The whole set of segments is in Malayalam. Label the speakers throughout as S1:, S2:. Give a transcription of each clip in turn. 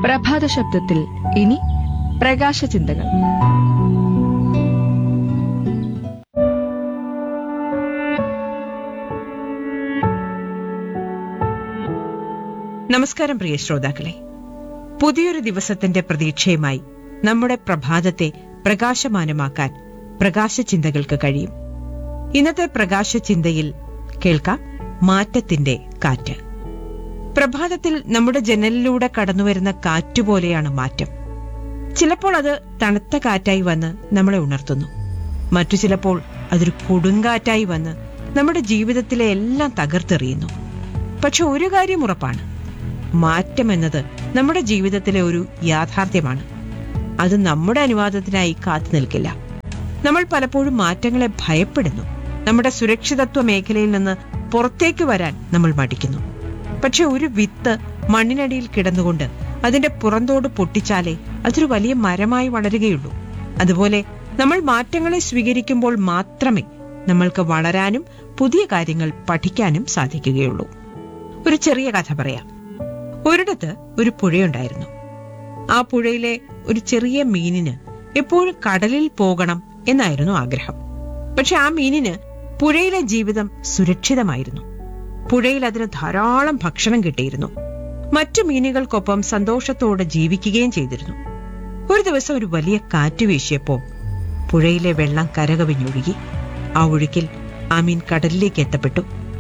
S1: പ്രഭാത ശബ്ദത്തിൽ ഇനി പ്രകാശ ചിന്തകൾ
S2: നമസ്കാരം പ്രിയ ശ്രോതാക്കളെ പുതിയൊരു ദിവസത്തിന്റെ പ്രതീക്ഷയുമായി നമ്മുടെ പ്രഭാതത്തെ പ്രകാശമാനമാക്കാൻ പ്രകാശ ചിന്തകൾക്ക് കഴിയും ഇന്നത്തെ പ്രകാശ ചിന്തയിൽ കേൾക്കാം മാറ്റത്തിന്റെ കാറ്റ് പ്രഭാതത്തിൽ നമ്മുടെ ജനലിലൂടെ കടന്നുവരുന്ന കാറ്റുപോലെയാണ് മാറ്റം ചിലപ്പോൾ അത് തണുത്ത കാറ്റായി വന്ന് നമ്മളെ ഉണർത്തുന്നു മറ്റു ചിലപ്പോൾ അതൊരു കൊടുങ്കാറ്റായി വന്ന് നമ്മുടെ ജീവിതത്തിലെ എല്ലാം തകർത്തെറിയുന്നു പക്ഷെ ഒരു കാര്യം ഉറപ്പാണ് മാറ്റം എന്നത് നമ്മുടെ ജീവിതത്തിലെ ഒരു യാഥാർത്ഥ്യമാണ് അത് നമ്മുടെ അനുവാദത്തിനായി കാത്തു നിൽക്കില്ല നമ്മൾ പലപ്പോഴും മാറ്റങ്ങളെ ഭയപ്പെടുന്നു നമ്മുടെ സുരക്ഷിതത്വ മേഖലയിൽ നിന്ന് പുറത്തേക്ക് വരാൻ നമ്മൾ മടിക്കുന്നു പക്ഷെ ഒരു വിത്ത് മണ്ണിനടിയിൽ കിടന്നുകൊണ്ട് അതിന്റെ പുറന്തോട് പൊട്ടിച്ചാലേ അതൊരു വലിയ മരമായി വളരുകയുള്ളൂ അതുപോലെ നമ്മൾ മാറ്റങ്ങളെ സ്വീകരിക്കുമ്പോൾ മാത്രമേ നമ്മൾക്ക് വളരാനും പുതിയ കാര്യങ്ങൾ പഠിക്കാനും സാധിക്കുകയുള്ളൂ ഒരു ചെറിയ കഥ പറയാം ഒരിടത്ത് ഒരു പുഴയുണ്ടായിരുന്നു ആ പുഴയിലെ ഒരു ചെറിയ മീനിന് എപ്പോഴും കടലിൽ പോകണം എന്നായിരുന്നു ആഗ്രഹം പക്ഷെ ആ മീനിന് പുഴയിലെ ജീവിതം സുരക്ഷിതമായിരുന്നു പുഴയിൽ അതിന് ധാരാളം ഭക്ഷണം കിട്ടിയിരുന്നു മറ്റു മീനുകൾക്കൊപ്പം സന്തോഷത്തോടെ ജീവിക്കുകയും ചെയ്തിരുന്നു ഒരു ദിവസം ഒരു വലിയ കാറ്റ് വീശിയപ്പോ പുഴയിലെ വെള്ളം കരകവിഞ്ഞൊഴുകി ആ ഒഴുക്കിൽ ആ മീൻ കടലിലേക്ക് എത്തപ്പെട്ടു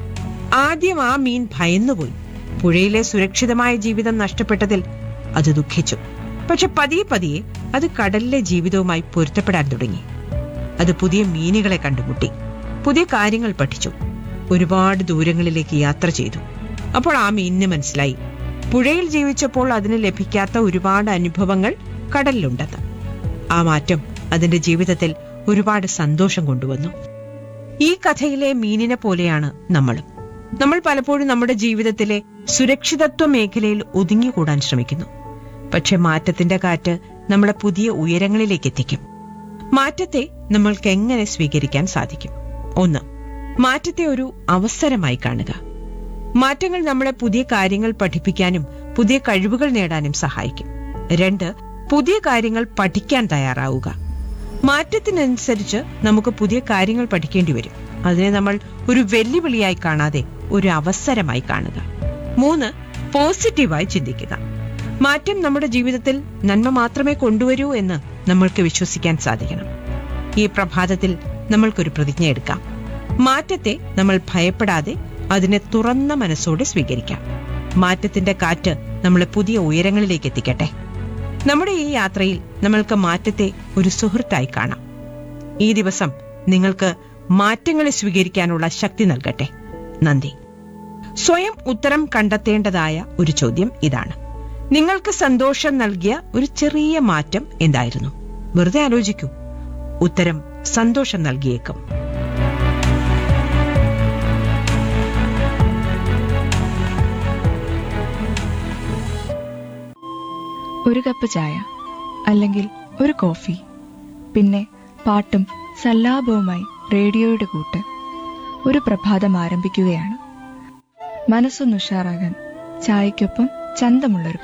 S2: ആദ്യം ആ മീൻ ഭയന്നുപോയി പുഴയിലെ സുരക്ഷിതമായ ജീവിതം നഷ്ടപ്പെട്ടതിൽ അത് ദുഃഖിച്ചു പക്ഷെ പതിയെ പതിയെ അത് കടലിലെ ജീവിതവുമായി പൊരുത്തപ്പെടാൻ തുടങ്ങി അത് പുതിയ മീനുകളെ കണ്ടുമുട്ടി പുതിയ കാര്യങ്ങൾ പഠിച്ചു ഒരുപാട് ദൂരങ്ങളിലേക്ക് യാത്ര ചെയ്തു അപ്പോൾ ആ മീനിന് മനസ്സിലായി പുഴയിൽ ജീവിച്ചപ്പോൾ അതിന് ലഭിക്കാത്ത ഒരുപാട് അനുഭവങ്ങൾ കടലിലുണ്ടെന്ന് ആ മാറ്റം അതിന്റെ ജീവിതത്തിൽ ഒരുപാട് സന്തോഷം കൊണ്ടുവന്നു ഈ കഥയിലെ മീനിനെ പോലെയാണ് നമ്മളും നമ്മൾ പലപ്പോഴും നമ്മുടെ ജീവിതത്തിലെ സുരക്ഷിതത്വ മേഖലയിൽ ഒതുങ്ങിക്കൂടാൻ ശ്രമിക്കുന്നു പക്ഷെ മാറ്റത്തിന്റെ കാറ്റ് നമ്മളെ പുതിയ ഉയരങ്ങളിലേക്ക് എത്തിക്കും മാറ്റത്തെ നമ്മൾക്ക് എങ്ങനെ സ്വീകരിക്കാൻ സാധിക്കും ഒന്ന് മാറ്റത്തെ ഒരു അവസരമായി കാണുക മാറ്റങ്ങൾ നമ്മളെ പുതിയ കാര്യങ്ങൾ പഠിപ്പിക്കാനും പുതിയ കഴിവുകൾ നേടാനും സഹായിക്കും രണ്ട് പുതിയ കാര്യങ്ങൾ പഠിക്കാൻ തയ്യാറാവുക മാറ്റത്തിനനുസരിച്ച് നമുക്ക് പുതിയ കാര്യങ്ങൾ പഠിക്കേണ്ടി വരും അതിനെ നമ്മൾ ഒരു വെല്ലുവിളിയായി കാണാതെ ഒരു അവസരമായി കാണുക മൂന്ന് പോസിറ്റീവായി ചിന്തിക്കുക മാറ്റം നമ്മുടെ ജീവിതത്തിൽ നന്മ മാത്രമേ കൊണ്ടുവരൂ എന്ന് നമ്മൾക്ക് വിശ്വസിക്കാൻ സാധിക്കണം ഈ പ്രഭാതത്തിൽ നമ്മൾക്കൊരു പ്രതിജ്ഞ എടുക്കാം മാറ്റത്തെ നമ്മൾ ഭയപ്പെടാതെ അതിനെ തുറന്ന മനസ്സോടെ സ്വീകരിക്കാം മാറ്റത്തിന്റെ കാറ്റ് നമ്മളെ പുതിയ ഉയരങ്ങളിലേക്ക് എത്തിക്കട്ടെ നമ്മുടെ ഈ യാത്രയിൽ നമ്മൾക്ക് മാറ്റത്തെ ഒരു സുഹൃത്തായി കാണാം ഈ ദിവസം നിങ്ങൾക്ക് മാറ്റങ്ങളെ സ്വീകരിക്കാനുള്ള ശക്തി നൽകട്ടെ നന്ദി സ്വയം ഉത്തരം കണ്ടെത്തേണ്ടതായ ഒരു ചോദ്യം ഇതാണ് നിങ്ങൾക്ക് സന്തോഷം നൽകിയ ഒരു ചെറിയ മാറ്റം എന്തായിരുന്നു വെറുതെ ആലോചിക്കൂ ഉത്തരം സന്തോഷം നൽകിയേക്കും
S1: ഒരു കപ്പ് ചായ അല്ലെങ്കിൽ ഒരു കോഫി പിന്നെ പാട്ടും സല്ലാപവുമായി റേഡിയോയുടെ കൂട്ട് ഒരു പ്രഭാതം ആരംഭിക്കുകയാണ് മനസ്സൊന്ന് ഉഷാറാകാൻ ചായയ്ക്കൊപ്പം ചന്തമുള്ളൊരു